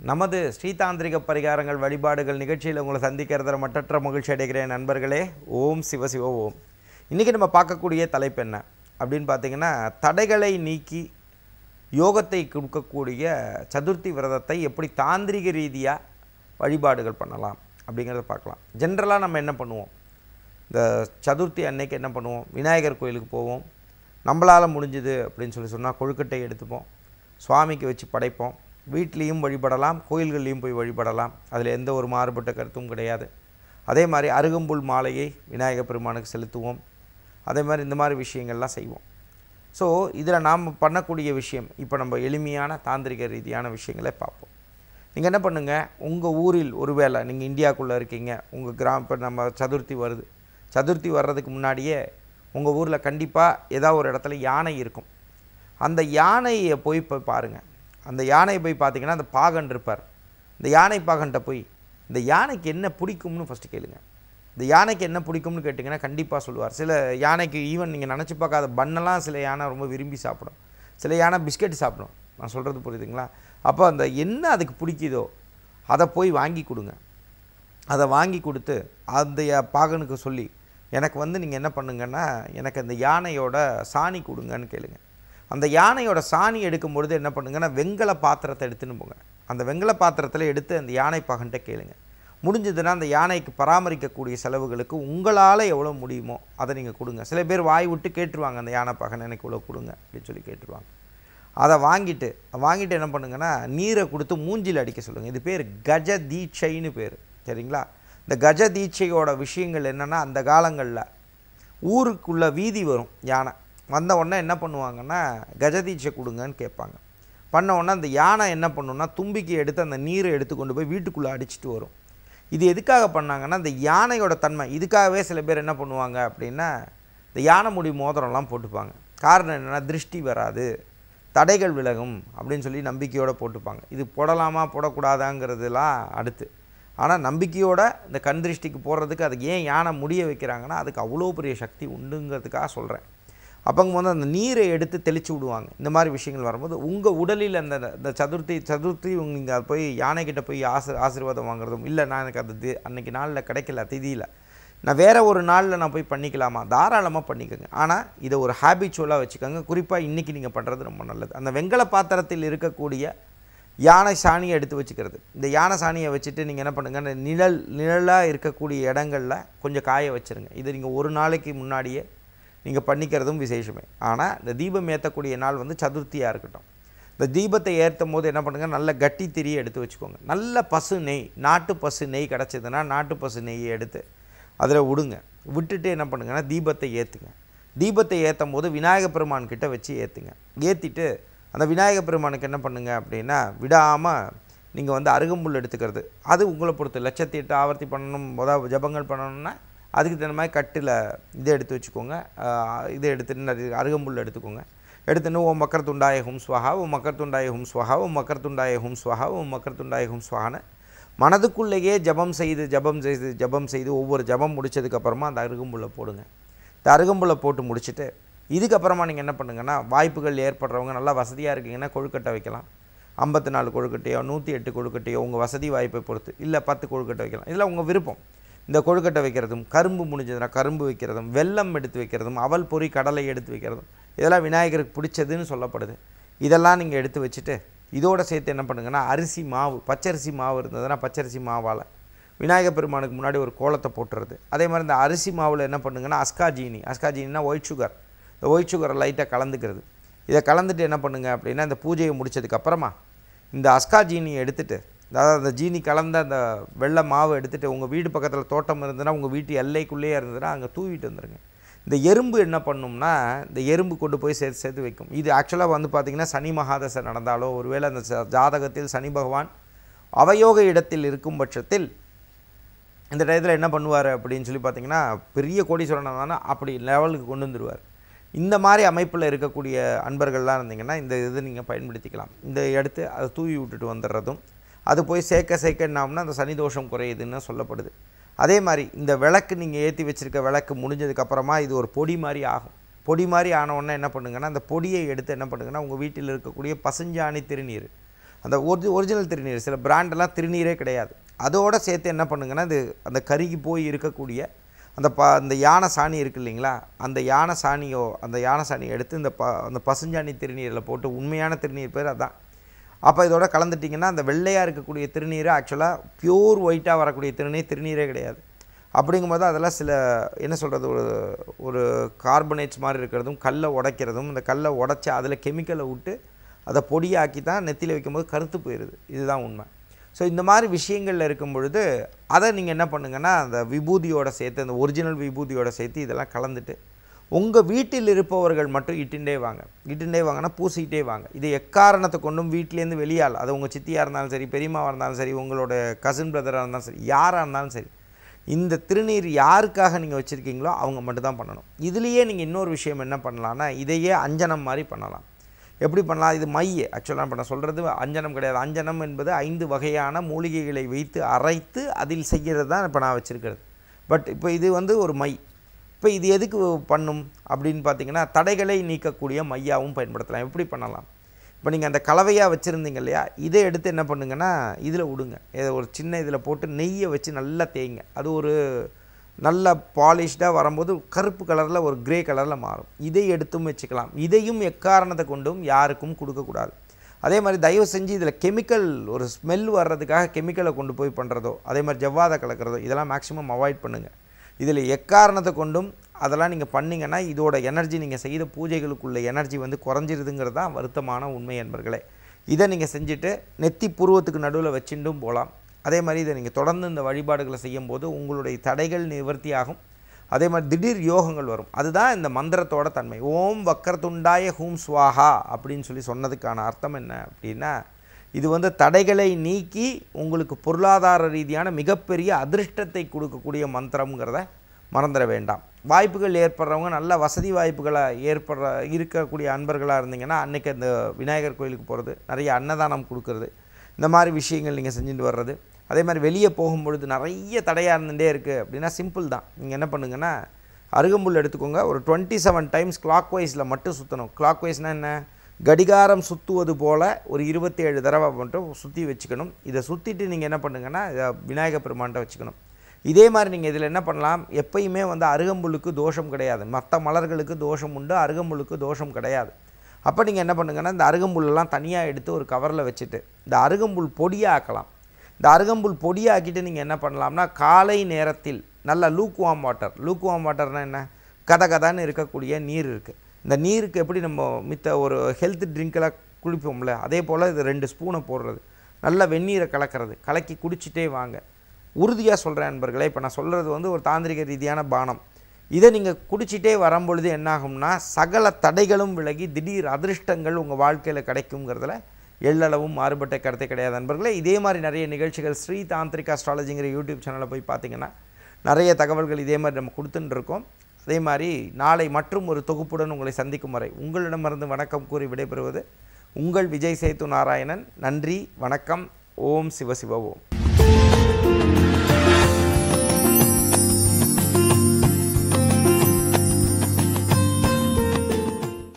நமது ஸ்ரீதாந்திரிக பரிகாரங்கள் வழிபாடுகள் நிகழ்ச்சியில் உங்களை சந்திக்கிறதுல மட்டற்ற மகிழ்ச்சி அடைகிறேன் நண்பர்களே ஓம் சிவசிவ ஓம் இன்றைக்கி நம்ம பார்க்கக்கூடிய தலைப்பு என்ன அப்படின்னு பார்த்தீங்கன்னா தடைகளை நீக்கி யோகத்தை கொடுக்கக்கூடிய சதுர்த்தி விரதத்தை எப்படி தாந்திரிக ரீதியாக வழிபாடுகள் பண்ணலாம் அப்படிங்கிறத பார்க்கலாம் ஜென்ரலாக நம்ம என்ன பண்ணுவோம் இந்த சதுர்த்தி அன்னைக்கு என்ன பண்ணுவோம் விநாயகர் கோயிலுக்கு போவோம் நம்மளால் முடிஞ்சுது அப்படின்னு சொல்லி சொன்னால் கொழுக்கட்டை எடுத்துப்போம் சுவாமிக்கு வச்சு படைப்போம் வீட்லேயும் வழிபடலாம் கோயில்கள்லேயும் போய் வழிபடலாம் அதில் எந்த ஒரு மாறுபட்ட கருத்தும் கிடையாது அதே மாதிரி அருகம்புல் மாலையை விநாயகர் பெருமானுக்கு செலுத்துவோம் அதே மாதிரி இந்த மாதிரி விஷயங்கள்லாம் செய்வோம் ஸோ இதில் நாம் பண்ணக்கூடிய விஷயம் இப்போ நம்ம எளிமையான தாந்திரிக ரீதியான விஷயங்களை பார்ப்போம் நீங்கள் என்ன பண்ணுங்கள் உங்கள் ஊரில் ஒருவேளை நீங்கள் இந்தியாவுக்குள்ளே இருக்கீங்க உங்கள் கிராம இப்போ நம்ம சதுர்த்தி வருது சதுர்த்தி வர்றதுக்கு முன்னாடியே உங்கள் ஊரில் கண்டிப்பாக ஏதாவது ஒரு இடத்துல யானை இருக்கும் அந்த யானையை போய் இப்போ பாருங்கள் அந்த யானையை போய் பார்த்தீங்கன்னா அந்த பாகன் இருப்பார் இந்த யானை பாகன்கிட்ட போய் இந்த யானைக்கு என்ன பிடிக்கும்னு ஃபஸ்ட்டு கேளுங்க இந்த யானைக்கு என்ன பிடிக்கும்னு கேட்டிங்கன்னா கண்டிப்பாக சொல்லுவார் சில யானைக்கு ஈவன் நீங்கள் நினச்சி பார்க்காத பண்ணெல்லாம் சில யானை ரொம்ப விரும்பி சாப்பிடும் சில யானை பிஸ்கெட் சாப்பிடும் நான் சொல்கிறது புரியுதுங்களா அப்போ அந்த என்ன அதுக்கு பிடிக்குதோ அதை போய் வாங்கி கொடுங்க அதை வாங்கி கொடுத்து அந்த யா- பாகனுக்கு சொல்லி எனக்கு வந்து நீங்கள் என்ன பண்ணுங்கன்னா எனக்கு அந்த யானையோட சாணி கொடுங்கன்னு கேளுங்க அந்த யானையோட சாணி எடுக்கும் பொழுது என்ன பண்ணுங்கன்னா வெங்கல பாத்திரத்தை எடுத்துன்னு போங்க அந்த வெங்கல பாத்திரத்தில் எடுத்து அந்த யானை பாகன்ட்ட கேளுங்க முடிஞ்சதுன்னா அந்த யானைக்கு பராமரிக்கக்கூடிய செலவுகளுக்கு உங்களால் எவ்வளோ முடியுமோ அதை நீங்கள் கொடுங்க சில பேர் வாய் விட்டு கேட்டுருவாங்க அந்த யானை பாகன் எனக்கு இவ்வளோ கொடுங்க அப்படின்னு சொல்லி கேட்டுருவாங்க அதை வாங்கிட்டு வாங்கிட்டு என்ன பண்ணுங்கன்னா நீரை கொடுத்து மூஞ்சில் அடிக்க சொல்லுங்கள் இது பேர் கஜ தீட்சைன்னு பேர் சரிங்களா இந்த கஜ தீட்சையோட விஷயங்கள் என்னென்னா அந்த காலங்களில் ஊருக்குள்ள வீதி வரும் யானை வந்த உடனே என்ன பண்ணுவாங்கன்னா கஜ தீட்சை கொடுங்கன்னு கேட்பாங்க பண்ண உடனே அந்த யானை என்ன பண்ணுன்னா தும்பிக்கை எடுத்து அந்த நீரை எடுத்து கொண்டு போய் வீட்டுக்குள்ளே அடிச்சிட்டு வரும் இது எதுக்காக பண்ணாங்கன்னா இந்த யானையோட தன்மை இதுக்காகவே சில பேர் என்ன பண்ணுவாங்க அப்படின்னா இந்த யானை முடி மோதிரம்லாம் போட்டுப்பாங்க காரணம் என்னென்னா திருஷ்டி வராது தடைகள் விலகும் அப்படின்னு சொல்லி நம்பிக்கையோடு போட்டுப்பாங்க இது போடலாமா போடக்கூடாதாங்கிறதுலாம் அடுத்து ஆனால் நம்பிக்கையோட இந்த கண் திருஷ்டிக்கு போடுறதுக்கு அதுக்கு ஏன் யானை முடிய வைக்கிறாங்கன்னா அதுக்கு அவ்வளோ பெரிய சக்தி உண்டுங்கிறதுக்காக சொல்கிறேன் அப்பங்க வந்து அந்த நீரை எடுத்து தெளித்து விடுவாங்க இந்த மாதிரி விஷயங்கள் வரும்போது உங்கள் உடலில் அந்த இந்த சதுர்த்தி சதுர்த்தி நீங்கள் போய் யானைக்கிட்ட போய் ஆசி ஆசீர்வாதம் வாங்குறதும் இல்லை நான் எனக்கு அது தி- அன்னைக்கு நாளில் கிடைக்கல திதியில் நான் வேற ஒரு நாளில் நான் போய் பண்ணிக்கலாமா தாராளமாக பண்ணிக்கோங்க ஆனால் இதை ஒரு ஹேபிச்சுவலாக வச்சுக்கோங்க குறிப்பாக இன்றைக்கி நீங்கள் பண்ணுறது ரொம்ப நல்லது அந்த வெங்கல பாத்திரத்தில் இருக்கக்கூடிய யானை சாணியை எடுத்து வச்சுக்கிறது இந்த யானை சாணியை வச்சுட்டு நீங்கள் என்ன பண்ணுங்க இந்த நிழல் நிழலாக இருக்கக்கூடிய இடங்களில் கொஞ்சம் காய வச்சுருங்க இது நீங்கள் ஒரு நாளைக்கு முன்னாடியே நீங்கள் பண்ணிக்கிறதும் விசேஷமே ஆனால் இந்த தீபம் ஏற்றக்கூடிய நாள் வந்து சதுர்த்தியாக இருக்கட்டும் இந்த தீபத்தை ஏற்றும் போது என்ன பண்ணுங்க நல்ல கட்டி திரியை எடுத்து வச்சுக்கோங்க நல்ல பசு நெய் நாட்டு பசு நெய் கிடச்சிதுன்னா நாட்டு பசு நெய்யை எடுத்து அதில் விடுங்க விட்டுட்டு என்ன பண்ணுங்கன்னா தீபத்தை ஏற்றுங்க தீபத்தை ஏற்றும் போது விநாயகப் பெருமான் கிட்ட வச்சு ஏற்றுங்க ஏற்றிட்டு அந்த விநாயகப் பெருமானுக்கு என்ன பண்ணுங்க அப்படின்னா விடாமல் நீங்கள் வந்து அருகம்புல் எடுத்துக்கிறது அது உங்களை பொறுத்து லட்சத்தி எட்டு ஆவர்த்தி பண்ணணும் அதாவது ஜபங்கள் பண்ணணும்னா அதுக்கு தகுந்த மாதிரி கட்டில் இதை எடுத்து வச்சுக்கோங்க ஆஹ் இதை எடுத்துட்டு அது அருகம்புல் எடுத்துக்கோங்க எடுத்துன்னு ஓ மக்கர் துண்டாய ஹும் ஸ்வஹா ஓ மக்கர் துண்டாய ஹும் ஸ்வஹா ஓ மக்கர் துண்டாய ஹும் ஸ்வஹா ஓ மக்கர் துண்டாய ஹும் ஸ்வஹான்னு மனதுக்குள்ளேயே ஜபம் செய்து ஜபம் செய்து ஜபம் செய்து ஒவ்வொரு ஜபம் முடிச்சதுக்கப்புறமா அந்த அருகம்புல்லை போடுங்க இந்த அருகம்புல்லை போட்டு முடிச்சுட்டு இதுக்கப்புறமா நீங்கள் என்ன பண்ணுங்கன்னா வாய்ப்புகள் ஏற்படுறவங்க நல்லா வசதியாக இருக்கீங்கன்னா கொழுக்கட்டை வைக்கலாம் ஐம்பத்தி நாலு கொழுக்கட்டையோ நூற்றி எட்டு கொழுக்கட்டையோ உங்கள் வசதி வாய்ப்பை பொறுத்து இல்லை பத்து கொழுக்கட்டை வைக்கலாம் இதெல்லாம் உங்கள் விருப்பம் இந்த கொழுக்கட்டை வைக்கிறதும் கரும்பு முடிஞ்சதுன்னா கரும்பு வைக்கிறதும் வெல்லம் எடுத்து வைக்கிறதும் அவல் பொரி கடலை எடுத்து வைக்கிறதும் இதெல்லாம் விநாயகருக்கு பிடிச்சதுன்னு சொல்லப்படுது இதெல்லாம் நீங்கள் எடுத்து வச்சுட்டு இதோட சேர்த்து என்ன பண்ணுங்கன்னா அரிசி மாவு பச்சரிசி மாவு இருந்ததுன்னா பச்சரிசி மாவால் விநாயகர் பெருமானுக்கு முன்னாடி ஒரு கோலத்தை போட்டுறது அதே மாதிரி இந்த அரிசி மாவில் என்ன பண்ணுங்கன்னா அஸ்காஜீனி அஸ்காஜீனினா ஒயிட் சுகர் இந்த ஒயிட் சுகரை லைட்டாக கலந்துக்கிறது இதை கலந்துட்டு என்ன பண்ணுங்க அப்படின்னா இந்த பூஜையை முடிச்சதுக்கு அப்புறமா இந்த அஸ்கா ஜீனியை எடுத்துட்டு அதாவது அந்த ஜீனி கலந்த அந்த வெள்ளை மாவு எடுத்துட்டு உங்கள் வீடு பக்கத்தில் தோட்டம் இருந்ததுன்னா உங்கள் வீட்டு எல்லைக்குள்ளேயே இருந்ததுன்னா அங்கே தூவிட்டு வந்துடுங்க இந்த எறும்பு என்ன பண்ணும்னா இந்த எறும்பு கொண்டு போய் சேர்த்து சேர்த்து வைக்கும் இது ஆக்சுவலாக வந்து பார்த்திங்கன்னா சனி மகாதசை நடந்தாலோ ஒருவேளை அந்த ஜா- ஜாதகத்தில் சனி பகவான் அவயோக இடத்தில் இருக்கும் பட்சத்தில் இந்த டயத்தில் என்ன பண்ணுவார் அப்படின்னு சொல்லி பார்த்தீங்கன்னா பெரிய கோடீஸ்வரன் தானே அப்படி லெவலுக்கு கொண்டு வந்துடுவார் இந்த மாதிரி அமைப்பில் இருக்கக்கூடிய அன்பர்கள்லாம் இருந்தீங்கன்னா இந்த இது நீங்கள் பயன்படுத்திக்கலாம் இந்த எடுத்து அதை தூவி விட்டுட்டு வந்துடுறதும் அது போய் சேர்க்க சேர்க்க என்னாம்னா அந்த சனி தோஷம் குறையுதுன்னு சொல்லப்படுது அதே மாதிரி இந்த விளக்கு நீங்கள் ஏற்றி வச்சுருக்க விளக்கு முடிஞ்சதுக்கப்புறமா இது ஒரு பொடி மாதிரி ஆகும் பொடி மாதிரி ஆன உடனே என்ன பண்ணுங்கன்னா அந்த பொடியை எடுத்து என்ன பண்ணுங்கன்னா உங்கள் வீட்டில் இருக்கக்கூடிய பசுஞ்சாணி திருநீர் அந்த ஒரிஜி ஒரிஜினல் திருநீர் சில பிராண்டெல்லாம் திருநீரே கிடையாது அதோட சேர்த்து என்ன பண்ணுங்கன்னா இது அந்த கருகி போய் இருக்கக்கூடிய அந்த ப அந்த யானை சாணி இருக்கு இல்லைங்களா அந்த யானை சாணியோ அந்த யானை சாணியை எடுத்து இந்த ப அந்த பசுஞ்சாணி திருநீரில் போட்டு உண்மையான திருநீர் பேர் அதான் அப்போ இதோட கலந்துட்டிங்கன்னா அந்த வெள்ளையாக இருக்கக்கூடிய திருநீர் ஆக்சுவலாக பியூர் ஒயிட்டாக வரக்கூடிய திருநீர் திருநீரே கிடையாது அப்படிங்கும்போது அதெல்லாம் சில என்ன சொல்கிறது ஒரு ஒரு கார்பனேட்ஸ் மாதிரி இருக்கிறதும் கல்லை உடைக்கிறதும் அந்த கல்லை உடச்சி அதில் கெமிக்கலை விட்டு அதை பொடியாக்கி தான் நெத்தியில் வைக்கும்போது கருத்து போயிடுது இதுதான் உண்மை ஸோ இந்த மாதிரி விஷயங்களில் இருக்கும் பொழுது அதை நீங்கள் என்ன பண்ணுங்கன்னா அந்த விபூதியோட சேர்த்து அந்த ஒரிஜினல் விபூதியோட சேர்த்து இதெல்லாம் கலந்துட்டு உங்கள் வீட்டில் இருப்பவர்கள் மட்டும் இட்டுண்டே வாங்க இட்டுண்டே வாங்கன்னா பூசிக்கிட்டே வாங்க இது எக்காரணத்தை கொண்டும் வீட்டிலேருந்து வெளியால் அது உங்கள் சித்தியாக இருந்தாலும் சரி பெரியம்மாவாக இருந்தாலும் சரி உங்களோட கசின் பிரதராக இருந்தாலும் சரி யாராக இருந்தாலும் சரி இந்த திருநீர் யாருக்காக நீங்கள் வச்சுருக்கீங்களோ அவங்க மட்டும் தான் பண்ணணும் இதுலேயே நீங்கள் இன்னொரு விஷயம் என்ன பண்ணலான்னா இதையே அஞ்சனம் மாதிரி பண்ணலாம் எப்படி பண்ணலாம் இது மை ஆக்சுவலாக இப்போ நான் சொல்கிறது அஞ்சனம் கிடையாது அஞ்சனம் என்பது ஐந்து வகையான மூலிகைகளை வைத்து அரைத்து அதில் செய்கிறது தான் இப்போ நான் வச்சுருக்கிறது பட் இப்போ இது வந்து ஒரு மை இப்போ இது எதுக்கு பண்ணும் அப்படின்னு பார்த்தீங்கன்னா தடைகளை நீக்கக்கூடிய மையாவும் பயன்படுத்தலாம் எப்படி பண்ணலாம் இப்போ நீங்கள் அந்த கலவையாக வச்சுருந்தீங்க இல்லையா இதை எடுத்து என்ன பண்ணுங்கன்னா இதில் விடுங்க இதை ஒரு சின்ன இதில் போட்டு நெய்யை வச்சு நல்லா தேய்ங்க அது ஒரு நல்ல பாலிஷ்டாக வரும்போது கருப்பு கலரில் ஒரு கிரே கலரில் மாறும் இதை எடுத்தும் வச்சுக்கலாம் இதையும் எக்காரணத்தை கொண்டும் யாருக்கும் கொடுக்கக்கூடாது அதே மாதிரி தயவு செஞ்சு இதில் கெமிக்கல் ஒரு ஸ்மெல் வர்றதுக்காக கெமிக்கலை கொண்டு போய் பண்ணுறதோ அதே மாதிரி ஜவ்வாதை கலக்கிறதோ இதெல்லாம் மேக்ஸிமம் அவாய்ட் பண்ணுங்கள் இதில் எக்காரணத்தை கொண்டும் அதெல்லாம் நீங்கள் பண்ணிங்கன்னா இதோட எனர்ஜி நீங்கள் செய்த பூஜைகளுக்குள்ள எனர்ஜி வந்து குறைஞ்சிருதுங்கிறது தான் வருத்தமான உண்மை என்பர்களே இதை நீங்கள் செஞ்சுட்டு நெத்தி புருவத்துக்கு நடுவில் வச்சுட்டும் போகலாம் அதே மாதிரி இதை நீங்கள் தொடர்ந்து இந்த வழிபாடுகளை செய்யும்போது உங்களுடைய தடைகள் நிவர்த்தியாகும் அதே மாதிரி திடீர் யோகங்கள் வரும் அதுதான் இந்த மந்திரத்தோட தன்மை ஓம் வக்கரத்துண்டாய ஹூம் ஸ்வாஹா அப்படின்னு சொல்லி சொன்னதுக்கான அர்த்தம் என்ன அப்படின்னா இது வந்து தடைகளை நீக்கி உங்களுக்கு பொருளாதார ரீதியான மிகப்பெரிய அதிர்ஷ்டத்தை கொடுக்கக்கூடிய மந்திரம்ங்கிறத மறந்துட வேண்டாம் வாய்ப்புகள் ஏற்படுறவங்க நல்ல வசதி வாய்ப்புகளை ஏற்படுற இருக்கக்கூடிய அன்பர்களாக இருந்தீங்கன்னா அன்றைக்கி அந்த விநாயகர் கோயிலுக்கு போகிறது நிறைய அன்னதானம் கொடுக்கறது இந்த மாதிரி விஷயங்கள் நீங்கள் செஞ்சுட்டு வர்றது அதே மாதிரி வெளியே போகும்பொழுது நிறைய தடையாக இருந்துகிட்டே இருக்குது அப்படின்னா சிம்பிள் தான் நீங்கள் என்ன பண்ணுங்கன்னா அருகம்புல் எடுத்துக்கோங்க ஒரு டுவெண்ட்டி செவன் டைம்ஸ் கிளாக் வைஸில் மட்டும் சுற்றணும் கிளாக் வைஸ்னால் என்ன கடிகாரம் சுற்றுவது போல் ஒரு இருபத்தேழு தடவை மட்டும் சுற்றி வச்சுக்கணும் இதை சுற்றிட்டு நீங்கள் என்ன பண்ணுங்கன்னா இதை விநாயகர் பெருமான்ட்ட வச்சுக்கணும் இதே மாதிரி நீங்கள் இதில் என்ன பண்ணலாம் எப்பயுமே வந்து அருகம்புல்லுக்கு தோஷம் கிடையாது மற்ற மலர்களுக்கு தோஷம் உண்டு அருகம்புல்லுக்கு தோஷம் கிடையாது அப்போ நீங்கள் என்ன பண்ணுங்கன்னா இந்த அருகம்புல்லெல்லாம் தனியாக எடுத்து ஒரு கவரில் வச்சுட்டு இந்த அருகம்புல் பொடியாக்கலாம் இந்த அருகம்புல் பொடியாக்கிட்டு நீங்கள் என்ன பண்ணலாம்னா காலை நேரத்தில் நல்ல லூக்வாம் வாட்டர் லூக்வாம் வாட்டர்னால் என்ன கத கதான்னு இருக்கக்கூடிய நீர் இருக்குது இந்த நீருக்கு எப்படி நம்ம மித்த ஒரு ஹெல்த் ட்ரிங்க்கெல்லாம் குளிப்போம்ல அதே போல் இது ரெண்டு ஸ்பூனை போடுறது நல்ல வெந்நீரை கலக்கிறது கலக்கி குடிச்சிட்டே வாங்க உறுதியாக சொல்கிறேன் நண்பர்களே இப்போ நான் சொல்கிறது வந்து ஒரு தாந்திரிக ரீதியான பானம் இதை நீங்கள் குடிச்சிட்டே வரும்பொழுது என்னாகும்னா சகல தடைகளும் விலகி திடீர் அதிர்ஷ்டங்கள் உங்கள் வாழ்க்கையில் கிடைக்குங்கிறதுல எள்ளளவும் மாறுபட்ட கருத்தை கிடையாது நண்பர்களே இதே மாதிரி நிறைய நிகழ்ச்சிகள் ஸ்ரீ தாந்திரிக் அஸ்ட்ராலஜிங்கிற யூடியூப் சேனலில் போய் பார்த்தீங்கன்னா நிறைய தகவல்கள் இதே மாதிரி நம்ம கொடுத்துட்டு இருக்கோம் அதே மாதிரி நாளை மற்றும் ஒரு தொகுப்புடன் உங்களை சந்திக்கும் வரை உங்களிடமிருந்து வணக்கம் கூறி விடைபெறுவது உங்கள் விஜய் சேத்து நாராயணன் நன்றி வணக்கம் ஓம் சிவசிவ ஓம்